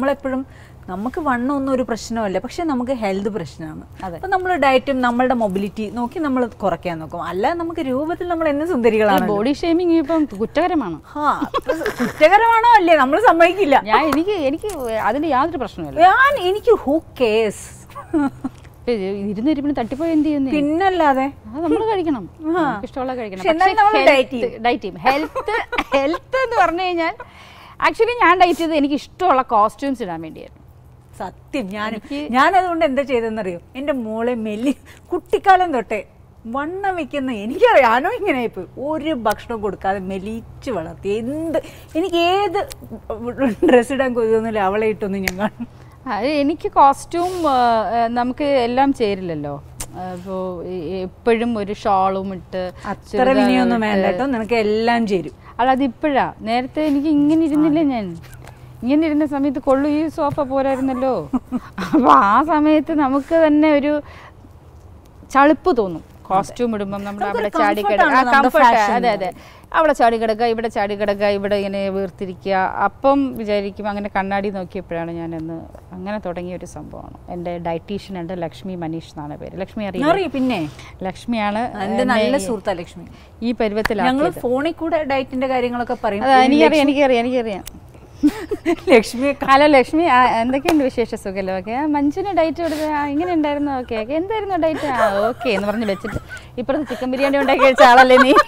നമ്മളെപ്പോഴും നമുക്ക് വണ്ണമൊന്നും ഒരു പ്രശ്നമല്ല പക്ഷെ നമുക്ക് ഹെൽത്ത് പ്രശ്നമാണ് അതെ. അപ്പൊ നമ്മൾ ഡയറ്റും നമ്മളുടെ മൊബിലിറ്റി നോക്കി നമ്മൾ കുറയ്ക്കാൻ നോക്കും അല്ലാതെ നമുക്ക് രൂപത്തിൽ നമ്മൾ എന്നും സുന്ദരികളാണ് ബോഡി ഷേമിങ് ഇപ്പം കുറ്റകരമാണ് ആ അപ്പൊ കുറ്റകരമാണോ അല്ലേ നമ്മൾ സമ്മതിക്കില്ല ഞാൻ എനിക്ക് എനിക്ക് അതിന് യാതൊരു പ്രശ്നമില്ല ഞാൻ എനിക്ക് ഹൂ കേസ് ഇപ്പൊ ഇരുന്നിരിപ്പിന് തട്ടിപ്പോയി എന്ത് ചെയ്യുന്നേ പിന്നല്ലാതെ അത് നമ്മൾ കഴിക്കണം നമുക്ക് ഇഷ്ടമുള്ള കഴിക്കണം പക്ഷെ എന്നാലും നമ്മള് diet ചെയ്യും. ഡയറ്റ് ചെയ്യും ഹെൽത്ത് ഹെൽത്ത് എന്ന് പറഞ്ഞു കഴിഞ്ഞാൽ ആക്ച്വലി ഞാൻ ഡയറ്റ് ചെയ്തത് എനിക്ക് ഇഷ്ടമുള്ള കോസ്റ്റ്യൂംസ് ഇടാൻ വേണ്ടിയായിരുന്നു സത്യം ഞാൻ എനിക്ക് ഞാൻ അതുകൊണ്ട് എന്താ ചെയ്തെന്നറിയോ എൻ്റെ മോളെ മെല്ലി കുട്ടിക്കാലം തൊട്ടേ വണ്ണം വെക്കുന്ന എനിക്കറിയാം ഞാനോ ഇങ്ങനെ പോയി ഒരു ഭക്ഷണം കൊടുക്കാതെ മെലിച്ച് വളർത്തി എന്ത് എനിക്ക് ഏത് ഡ്രസ്സ് ഇടാൻ കൊതിയൊന്നുമില്ല അവളെ ഇട്ടൊന്നും ഞാൻ കാണും അത് എനിക്ക് കോസ്റ്റ്യൂം നമുക്ക് എല്ലാം ചേരില്ലല്ലോ ഇപ്പോൾ എപ്പോഴും ഒരു ഷാളും ഇട്ട് അത്ര വിനിയൊന്നും വേണ്ട കേട്ടോ നിനക്ക് എല്ലാം ചേരും അല്ല അത് ഇപ്പോഴാ നേരത്തെ എനിക്ക് ഇങ്ങനെ ഇരുന്നില്ലേ ഞാൻ ഇങ്ങനെ ഇരുന്ന സമയത്ത് കൊള്ളു ഈ സോഫ പോരായിരുന്നല്ലോ അപ്പൊ ആ സമയത്ത് നമുക്ക് തന്നെ ഒരു ചളുപ്പ് തോന്നും കോസ്റ്റ്യൂം ഇടുമ്പം നമ്മൾ നമുക്കൊരു അവിടെ ചാടി comfort കിടക്കുക ആണ് നമ്മുടെ കംഫർട്ട് fashion അതെ അതെ അവിടെ ചാടി കിടക്കുക ഇവിടെ ചാടി കിടക്കുക ഇവിടെ ഇങ്ങനെ വീർത്തിരിക്കുക അപ്പം വിചാരിക്കും അങ്ങനെ കണ്ണാടി നോക്കിയപ്പോഴാണ് ഞാനന്ന് അങ്ങനെ തുടങ്ങിയ ഒരു സംഭവമാണ് എൻ്റെ ഡയറ്റീഷ്യൻ ഉണ്ട് ലക്ഷ്മി മനീഷ് എന്നാണ് പേര് ലക്ഷ്മി അറിയാം അറിയും പിന്നെ ലക്ഷ്മിയാണ് എന്റെ എന്നെ നല്ല ഈ- സുഹൃത്താ ലക്ഷ്മി ഈ പരുവത്തിലാക്കിയത് ഞങ്ങൾ ഫോണിൽ കൂടെ ഡയറ്റിന്റെ കാര്യങ്ങളൊക്കെ പറയും അതാ എനിക്കറിയാം എനിക്കറിയാം എനിക്കറിയാം ലക്ഷ്മിയെ ഹലോ ലക്ഷ്മി ആ, എന്തൊക്കെയുണ്ട് വിശേഷ സുഖമല്ലോ ഓക്കെ മഞ്ജുന് ഡയറ്റ് കൊടുത്ത് ആ, ഇങ്ങനെ ഉണ്ടായിരുന്നു ഓക്കെ ഓക്കെ എന്തായിരുന്നു ഡയറ്റ് ആ ഓക്കെ എന്ന് പറഞ്ഞ് വെച്ചിട്ട് ഇപ്പുറത്ത് ചിക്കൻ ബിരിയാണി ഉണ്ടാക്കി കഴിച്ച ആളല്ലേ നീ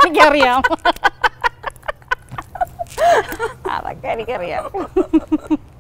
എനിക്കറിയാം അതൊക്കെ എനിക്കറിയാം